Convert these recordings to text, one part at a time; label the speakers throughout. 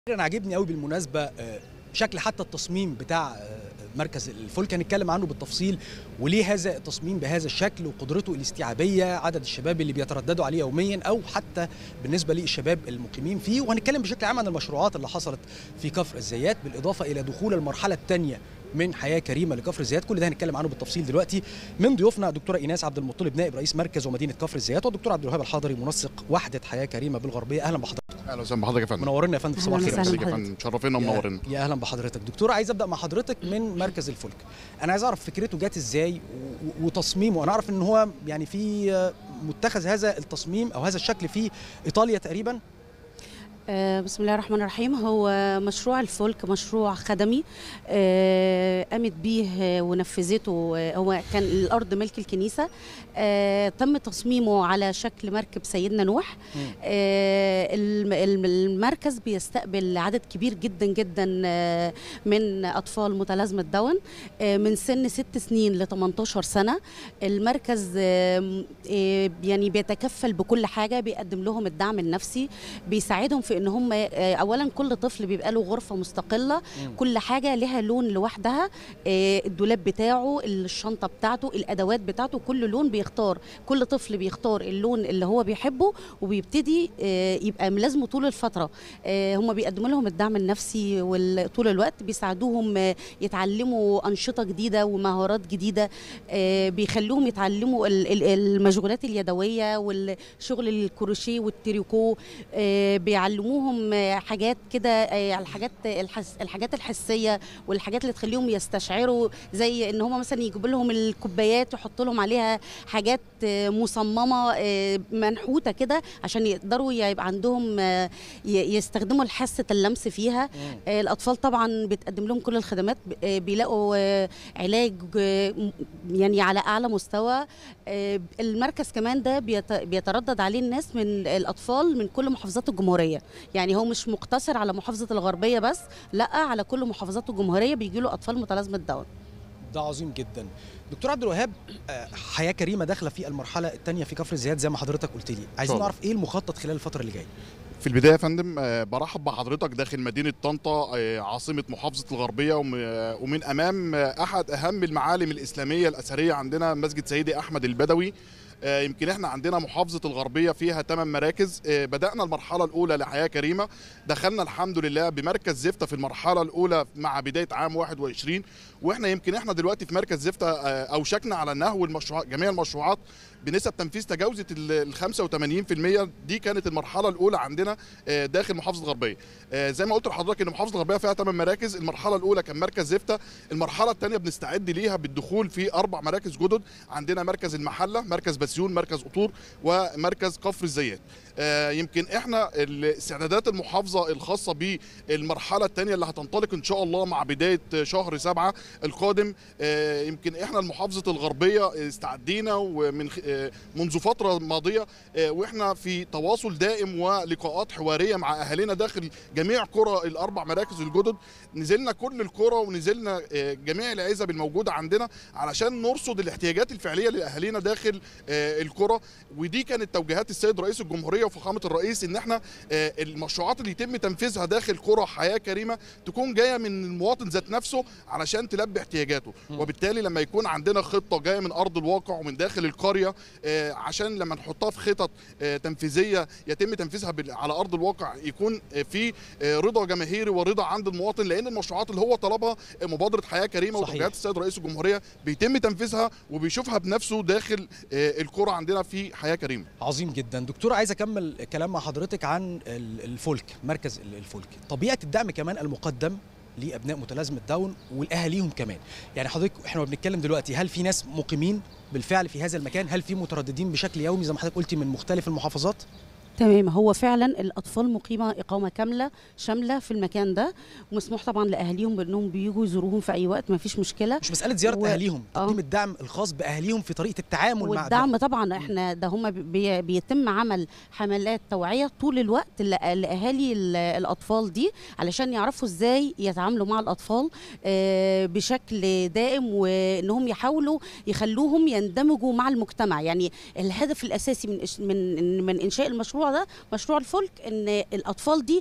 Speaker 1: انا عاجبني قوي بالمناسبه آه، شكل حتى التصميم بتاع آه، مركز الفلك هنتكلم عنه بالتفصيل وليه هذا التصميم بهذا الشكل وقدرته الاستيعابيه عدد الشباب اللي بيترددوا عليه يوميا او حتى بالنسبه للشباب المقيمين فيه وهنتكلم بشكل عام عن المشروعات اللي حصلت في كفر الزيات بالاضافه الى دخول المرحله الثانيه من حياه كريمه لكفر الزيات كل ده هنتكلم عنه بالتفصيل دلوقتي من ضيوفنا دكتوره ايناس عبد المطلب نائب رئيس مركز ومدينه كفر الزيات والدكتور عبد الوهاب الحضري منسق وحده حياه كريمه بالغربيه اهلا بحضرتك
Speaker 2: اهلا وسهلا بحضرتك يا فندم
Speaker 1: منورنا يا فندم في صباح
Speaker 3: أهلاً
Speaker 1: الخير
Speaker 3: وسهلاً.
Speaker 2: خليك يا فندم مشرفينا
Speaker 1: يا-
Speaker 2: ومنورنا
Speaker 1: يا اهلا بحضرتك دكتور عايز ابدا مع حضرتك من مركز الفلك انا عايز اعرف فكرته جت ازاي و- و- وتصميمه انا اعرف ان هو يعني في آه، متخذ هذا التصميم او هذا الشكل في ايطاليا تقريبا
Speaker 3: آه، بسم الله الرحمن الرحيم هو مشروع الفلك مشروع خدمي آه، قامت بيه آه، ونفذته آه، هو كان الارض ملك الكنيسه آه، تم تصميمه على شكل مركب سيدنا نوح
Speaker 1: مم.
Speaker 3: آه، الم- الم- المركز بيستقبل عدد كبير جدا جدا آه، من اطفال متلازمه داون آه، من سن ست سنين ل 18 سنه المركز آه، آه، يعني بيتكفل بكل حاجه بيقدم لهم الدعم النفسي بيساعدهم في ان هم آه، اولا كل طفل بيبقى له غرفه مستقله
Speaker 1: مم.
Speaker 3: كل حاجه لها لون لوحدها آه، الدولاب بتاعه الشنطه بتاعته الادوات بتاعته كل لون بيختار كل طفل بيختار اللون اللي هو بيحبه وبيبتدي آه، يبقى ملازمه طول الفتره آه، هم بيقدموا لهم الدعم النفسي وال- طول الوقت بيساعدوهم آه، يتعلموا انشطه جديده ومهارات جديده آه، بيخلوهم يتعلموا ال- ال- المشغولات اليدويه والشغل الكروشيه والتريكو آه، بيعلموهم آه، حاجات كده آه، الحاجات الحس الحاجات الحسيه والحاجات اللي تخليهم يستشعروا زي ان هم مثلا يجيبوا لهم الكوبايات يحطوا لهم عليها حاجات آه، مصممه آه، منحوته كده عشان يقدروا يبقى عندهم آه، ي- يستخدموا حاسه اللمس فيها
Speaker 1: مم.
Speaker 3: آه، الاطفال طبعا بتقدم لهم كل الخدمات ب- آه، بيلاقوا آه، علاج آه، م- يعني على اعلى مستوى آه، المركز كمان ده بيت- بيتردد عليه الناس من الاطفال من كل محافظات الجمهوريه يعني هو مش مقتصر على محافظه الغربيه بس لا على كل محافظات الجمهوريه بيجي له اطفال متلازمه داون
Speaker 1: ده عظيم جدا دكتور عبد الوهاب آه، حياه كريمه داخله في المرحله الثانيه في كفر الزيات زي ما حضرتك قلت لي عايزين
Speaker 2: طبعا.
Speaker 1: نعرف ايه المخطط خلال الفتره اللي جايه
Speaker 2: في البدايه يا فندم آه، برحب بحضرتك داخل مدينه طنطا آه، عاصمه محافظه الغربيه وم- آه، ومن امام آه، احد اهم المعالم الاسلاميه الاثريه عندنا مسجد سيدي احمد البدوي آه، يمكن احنا عندنا محافظه الغربيه فيها ثمان مراكز آه، بدانا المرحله الاولى لحياه كريمه دخلنا الحمد لله بمركز زفته في المرحله الاولى مع بدايه عام 21 واحنا يمكن احنا دلوقتي في مركز زفته آه، اوشكنا على نهو المشروعات جميع المشروعات بنسب تنفيذ تجاوزت ال 85% دي كانت المرحله الاولى عندنا آه، داخل محافظه الغربيه آه، زي ما قلت لحضرتك ان محافظه الغربيه فيها ثمان مراكز المرحله الاولى كان مركز زفته المرحله الثانيه بنستعد ليها بالدخول في اربع مراكز جدد عندنا مركز المحله مركز بسيون مركز قطور ومركز كفر الزيات آه، يمكن احنا استعدادات المحافظه الخاصه بالمرحله الثانيه اللي هتنطلق ان شاء الله مع بدايه شهر سبعة القادم آه، يمكن احنا المحافظه الغربيه استعدينا ومن خ- آه، منذ فتره ماضيه آه، واحنا في تواصل دائم ولقاءات حواريه مع اهالينا داخل جميع قرى الاربع مراكز الجدد نزلنا كل القرى ونزلنا آه، جميع العزب الموجوده عندنا علشان نرصد الاحتياجات الفعليه لاهالينا داخل آه، القرى ودي كانت توجيهات السيد رئيس الجمهوريه وفخامه الرئيس ان احنا آه، المشروعات اللي يتم تنفيذها داخل قرى حياه كريمه تكون جايه من المواطن ذات نفسه علشان تلبي احتياجاته
Speaker 1: مم.
Speaker 2: وبالتالي لما يكون عندنا خطه جايه من ارض الواقع ومن داخل القريه آه، عشان لما نحطها في خطط آه، تنفيذيه يتم تنفيذها بال- على ارض الواقع يكون آه، في آه، رضا جماهيري ورضا عند المواطن لان المشروعات اللي هو طلبها آه، مبادره حياه كريمه
Speaker 1: صحيح.
Speaker 2: وتوجيهات السيد رئيس الجمهوريه بيتم تنفيذها وبيشوفها بنفسه داخل آه، القرى عندنا في حياه كريمه
Speaker 1: عظيم جدا دكتور عايز اكمل كلام مع حضرتك عن ال- الفلك مركز ال- الفلك طبيعه الدعم كمان المقدم لابناء متلازمه داون والاهاليهم كمان يعني حضرتك احنا بنتكلم دلوقتي هل في ناس مقيمين بالفعل في هذا المكان هل في مترددين بشكل يومي زي ما حضرتك قلتي من مختلف المحافظات
Speaker 3: تمام هو فعلا الاطفال مقيمه اقامه كامله شامله في المكان ده ومسموح طبعا لاهاليهم بانهم بيجوا يزوروهم في اي وقت ما فيش مشكله
Speaker 1: مش مساله زياره
Speaker 3: و-
Speaker 1: اهاليهم
Speaker 3: آه.
Speaker 1: تقديم الدعم الخاص باهاليهم في طريقه التعامل مع
Speaker 3: والدعم طبعا احنا ده هم بي بيتم عمل حملات توعيه طول الوقت ل- لاهالي ال- الاطفال دي علشان يعرفوا ازاي يتعاملوا مع الاطفال آه، بشكل دائم وانهم يحاولوا يخلوهم يندمجوا مع المجتمع يعني الهدف الاساسي من إش- من من انشاء المشروع ده مشروع الفلك ان الاطفال دي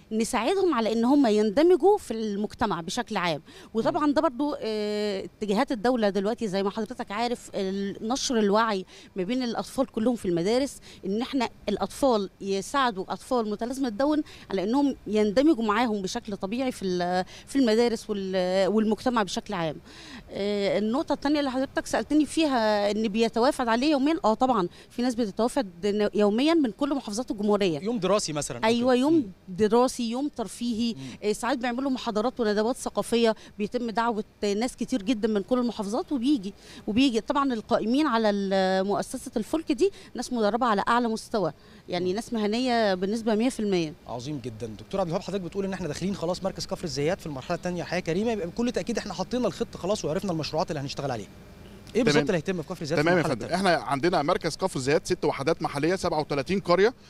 Speaker 3: نساعدهم على ان هم يندمجوا في المجتمع بشكل عام وطبعا ده برضو آه، اتجاهات الدوله دلوقتي زي ما حضرتك عارف ال- نشر الوعي ما بين الاطفال كلهم في المدارس ان احنا الاطفال يساعدوا اطفال متلازمه داون على انهم يندمجوا معاهم بشكل طبيعي في ال- في المدارس وال- والمجتمع بشكل عام آه، النقطه الثانيه اللي حضرتك سالتني فيها ان بيتوافد عليه يوميا اه طبعا في ناس بتتوافد يوميا من كل محافظات الجمهوريه
Speaker 1: يوم دراسي مثلا أو
Speaker 3: ايوه
Speaker 1: كده.
Speaker 3: يوم دراسي يوم ترفيهي آه، ساعات بيعملوا محاضرات وندوات ثقافيه بيتم دعوه ناس كتير جدا من كل المحافظات وبيجي وبيجي طبعا القائمين على ال- مؤسسه الفلك دي ناس مدربه على اعلى مستوى يعني ناس مهنيه بالنسبه 100%
Speaker 1: عظيم جدا دكتور عبد الوهاب حضرتك بتقول ان احنا داخلين خلاص مركز كفر الزيات في المرحله الثانيه حياه كريمه يبقى بكل تاكيد احنا حطينا الخطه خلاص وعرفنا المشروعات اللي هنشتغل عليها ايه بالظبط
Speaker 2: تمام.
Speaker 1: اللي هيتم في كفر الزيات في
Speaker 2: تمام يا
Speaker 1: المرحله
Speaker 2: فندم
Speaker 1: التانية؟
Speaker 2: احنا عندنا مركز كفر الزيات ست وحدات محليه 37 قريه آه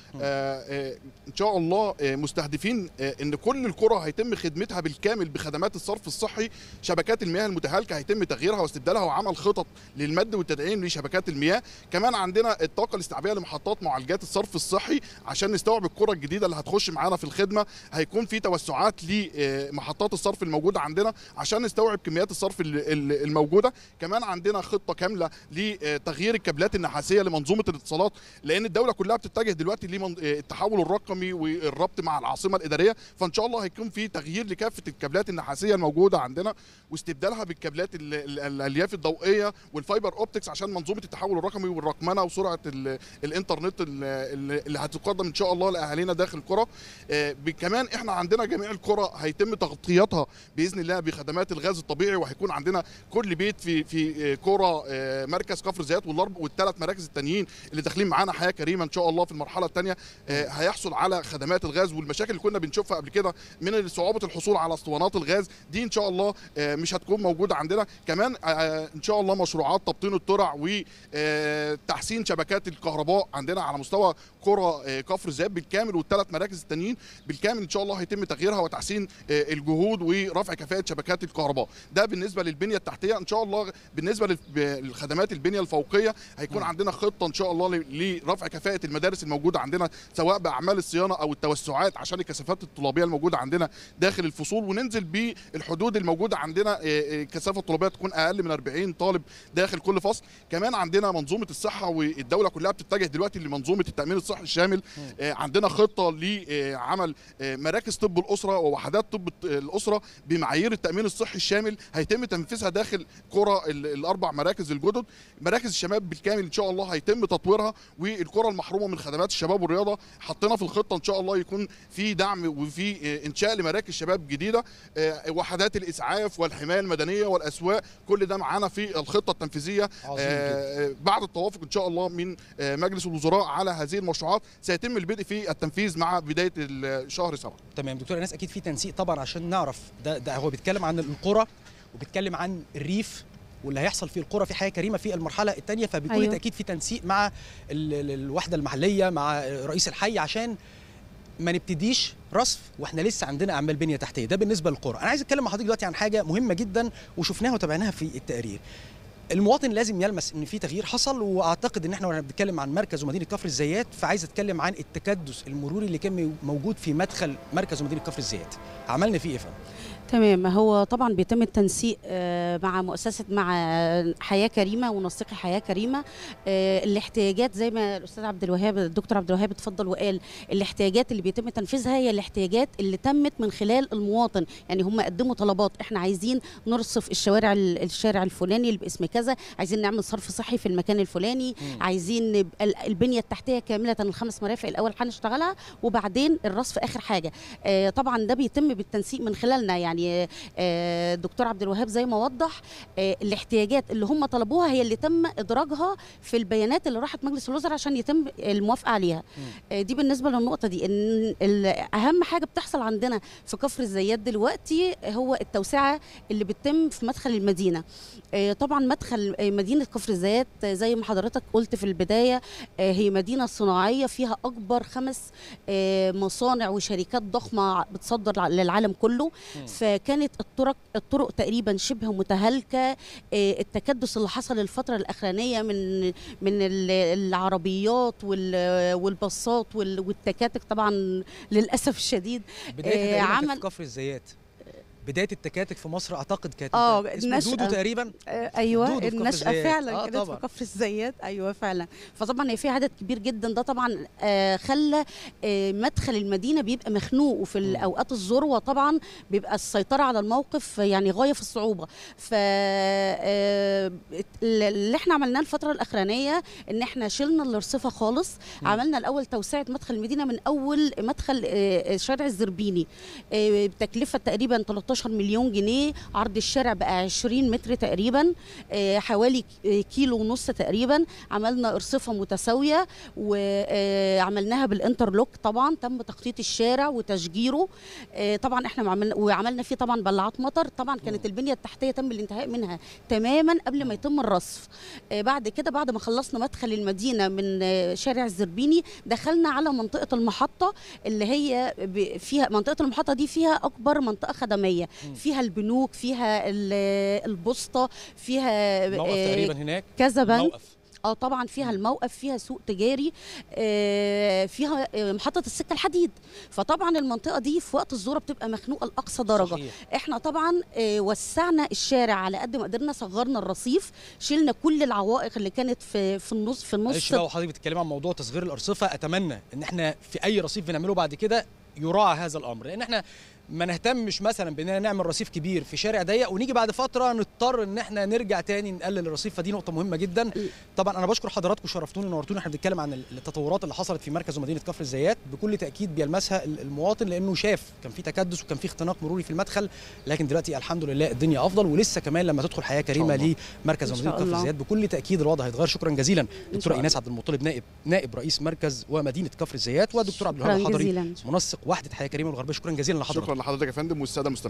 Speaker 2: آه ان شاء الله آه مستهدفين آه ان كل القرى هيتم خدمتها بالكامل بخدمات الصرف الصحي شبكات المياه المتهالكه هيتم تغييرها واستبدالها وعمل خطط للمد والتدعيم لشبكات المياه كمان عندنا الطاقه الاستيعابيه لمحطات معالجات الصرف الصحي عشان نستوعب القرى الجديده اللي هتخش معانا في الخدمه هيكون في توسعات لمحطات الصرف الموجوده عندنا عشان نستوعب كميات الصرف ال- ال- الموجوده كمان عندنا خطه كامله لتغيير الكابلات النحاسيه لمنظومه الاتصالات لان الدوله كلها بتتجه دلوقتي للتحول الرقمي والربط مع العاصمه الاداريه فان شاء الله هيكون في تغيير لكافه الكابلات النحاسيه الموجوده عندنا واستبدالها بالكابلات ال- ال- الالياف الضوئيه والفايبر اوبتكس عشان منظومه التحول الرقمي والرقمنه وسرعه ال- الانترنت ال- ال- اللي هتقدم ان شاء الله لاهالينا داخل القرى آه، ب- كمان احنا عندنا جميع القرى هيتم تغطيتها باذن الله بخدمات الغاز الطبيعي وهيكون عندنا كل بيت في في آه، قرى آه، مركز كفر زيات والاربع والثلاث مراكز التانيين اللي داخلين معانا حياه كريمه ان شاء الله في المرحله الثانيه هيحصل على خدمات الغاز والمشاكل اللي كنا بنشوفها قبل كده من صعوبه الحصول على اسطوانات الغاز دي ان شاء الله آه، مش هتكون موجوده عندنا كمان آه، ان شاء الله مشروعات تبطين الترع وتحسين شبكات الكهرباء عندنا على مستوى قرى آه، كفر زيات بالكامل والثلاث مراكز التانيين بالكامل ان شاء الله هيتم تغييرها وتحسين آه، الجهود ورفع كفاءه شبكات الكهرباء ده بالنسبه للبنيه التحتيه ان شاء الله بالنسبه للف- للخدمات البنيه الفوقيه هيكون عندنا خطه ان شاء الله ل- لرفع كفاءه المدارس الموجوده عندنا سواء باعمال الصيانه او التوسعات عشان الكثافات الطلابيه الموجوده عندنا داخل الفصول وننزل بالحدود الموجوده عندنا آه، آه، الكثافه الطلابيه تكون اقل من 40 طالب داخل كل فصل كمان عندنا منظومه الصحه والدوله كلها بتتجه دلوقتي لمنظومه التامين الصحي الشامل آه، عندنا خطه لعمل آه، مراكز طب الاسره ووحدات طب الت- الاسره بمعايير التامين الصحي الشامل هيتم تنفيذها داخل قرى ال- الاربع مراكز الجدد مراكز الشباب بالكامل ان شاء الله هيتم تطويرها والقرى المحرومه من خدمات الشباب والرياضه حطينا في الخطه ان شاء الله يكون في دعم وفي آه، انشاء لمراكز شباب جديده آه، وحدات الاسعاف والحمايه المدنيه والاسواق كل ده معانا في الخطه التنفيذيه
Speaker 1: عظيم جدا
Speaker 2: آه، بعد التوافق ان شاء الله من آه، مجلس الوزراء على هذه المشروعات سيتم البدء في التنفيذ مع بدايه ال- شهر سبعه
Speaker 1: تمام دكتور ايناس اكيد في تنسيق طبعا عشان نعرف ده ده هو بيتكلم عن القرى وبيتكلم عن الريف واللي هيحصل في القرى في حياه كريمه في المرحله الثانيه فبكل
Speaker 3: أيوة.
Speaker 1: أيوه. تاكيد في تنسيق مع ال- ال- الوحده المحليه مع رئيس الحي عشان ما نبتديش رصف واحنا لسه عندنا اعمال بنيه تحتيه ده بالنسبه للقرى انا عايز اتكلم مع حضرتك دلوقتي عن حاجه مهمه جدا وشفناها وتابعناها في التقرير المواطن لازم يلمس ان في تغيير حصل واعتقد ان احنا واحنا بنتكلم عن مركز ومدينه كفر الزيات فعايز اتكلم عن التكدس المروري اللي كان موجود في مدخل مركز ومدينه كفر الزيات عملنا فيه ايه يا فندم
Speaker 3: تمام هو طبعا بيتم التنسيق آه، مع مؤسسه مع حياه كريمه ونسيق حياه كريمه آه، الاحتياجات زي ما الاستاذ عبد الوهاب الدكتور عبد الوهاب اتفضل وقال الاحتياجات اللي بيتم تنفيذها هي الاحتياجات اللي تمت من خلال المواطن يعني هم قدموا طلبات احنا عايزين نرصف الشوارع ال- الشارع الفلاني اللي باسم كذا عايزين نعمل صرف صحي في المكان الفلاني
Speaker 1: مم.
Speaker 3: عايزين نبقى ال- البنيه التحتيه كامله الخمس مرافق الاول هنشتغلها وبعدين الرصف اخر حاجه آه، طبعا ده بيتم بالتنسيق من خلالنا يعني آه، الدكتور عبد الوهاب زي ما وضح آه، الاحتياجات اللي هم طلبوها هي اللي تم ادراجها في البيانات اللي راحت مجلس الوزراء عشان يتم الموافقه عليها آه، دي بالنسبه للنقطه دي ان ال- اهم حاجه بتحصل عندنا في كفر الزيات دلوقتي هو التوسعه اللي بتتم في مدخل المدينه آه، طبعا مدخل آه، مدينه كفر الزيات آه، زي ما حضرتك قلت في البدايه آه، هي مدينه صناعيه فيها اكبر خمس آه، مصانع وشركات ضخمه بتصدر للعالم كله
Speaker 1: مم.
Speaker 3: ف فكانت الطرق الطرق تقريبا شبه متهالكه آه، التكدس اللي حصل الفتره الاخرانيه من من ال- العربيات وال- والباصات وال- والتكاتك طبعا للاسف الشديد
Speaker 1: بدايه
Speaker 3: آه،
Speaker 1: تقريبا كانت
Speaker 3: عمل-
Speaker 1: في كفر الزيات بدايه التكاتك في مصر اعتقد كانت
Speaker 3: آه،
Speaker 1: اسمه
Speaker 3: النشأة.
Speaker 1: دودو تقريبا
Speaker 3: آه، ايوه
Speaker 1: دودو في كفر
Speaker 3: النشأة
Speaker 1: الزيات.
Speaker 3: فعلا
Speaker 1: آه،
Speaker 3: كانت
Speaker 1: طبعاً.
Speaker 3: في كفر الزيات ايوه فعلا فطبعا هي في عدد كبير جدا ده طبعا آه، خلى آه، مدخل المدينه بيبقى مخنوق وفي
Speaker 1: مم.
Speaker 3: الاوقات الذروه طبعا بيبقى السيطره على الموقف يعني غايه في الصعوبه ف آه، اللي احنا عملناه الفتره الاخرانيه ان احنا شلنا الارصفه خالص
Speaker 1: مم.
Speaker 3: عملنا الاول توسعه مدخل المدينه من اول مدخل آه، شارع الزربيني آه، بتكلفه تقريبا 13 مليون جنيه عرض الشارع بقى 20 متر تقريبا آه، حوالي ك- آه، كيلو ونص تقريبا عملنا ارصفه متساويه وعملناها بالانترلوك طبعا تم تخطيط الشارع وتشجيره آه، طبعا احنا عملنا وعملنا فيه طبعا بلعات مطر طبعا كانت البنيه التحتيه تم الانتهاء منها تماما قبل ما يتم الرصف آه، بعد كده بعد ما خلصنا مدخل المدينه من آه، شارع الزربيني دخلنا على منطقه المحطه اللي هي ب- فيها منطقه المحطه دي فيها اكبر منطقه خدميه
Speaker 1: مم.
Speaker 3: فيها البنوك فيها ال- البوسطه فيها
Speaker 1: موقف
Speaker 3: آه،
Speaker 1: تقريبا هناك
Speaker 3: كذا بنك
Speaker 1: موقف
Speaker 3: اه طبعا فيها الموقف فيها سوق تجاري آه، فيها آه، محطه السكه الحديد فطبعا المنطقه دي في وقت الذروه بتبقى مخنوقه لاقصى درجه
Speaker 1: صحيح.
Speaker 3: احنا طبعا آه، وسعنا الشارع على قد ما قدرنا صغرنا الرصيف شلنا كل العوائق اللي كانت في في النص في النص
Speaker 1: معلش بقى وحضرتك بتتكلم عن موضوع تصغير الارصفه اتمنى ان احنا في اي رصيف بنعمله بعد كده يراعى هذا الامر لان احنا ما نهتمش مثلا باننا نعمل رصيف كبير في شارع ضيق ونيجي بعد فتره نضطر ان احنا نرجع تاني نقلل الرصيف فدي نقطه مهمه جدا طبعا انا بشكر حضراتكم شرفتوني ونورتوني احنا بنتكلم عن التطورات اللي حصلت في مركز ومدينه كفر الزيات بكل تاكيد بيلمسها المواطن لانه شاف كان في تكدس وكان في اختناق مروري في المدخل لكن دلوقتي الحمد لله الدنيا افضل ولسه كمان لما تدخل حياه كريمه
Speaker 2: الله.
Speaker 1: لمركز
Speaker 3: إن
Speaker 1: ومدينه
Speaker 3: شاء
Speaker 1: كفر
Speaker 3: الله.
Speaker 1: الزيات بكل تاكيد الوضع هيتغير شكرا جزيلا دكتوره
Speaker 3: الله.
Speaker 1: ايناس عبد المطلب نائب نائب رئيس مركز ومدينه كفر الزيات والدكتور عبد الوهاب
Speaker 3: شكرا
Speaker 1: الحضري
Speaker 3: جزيلا
Speaker 1: منسق وحده حياه كريمه والغربيه شكرا جزيلا لحضرتك
Speaker 2: شكرا لحضرتك يا فندم والساده المستمعين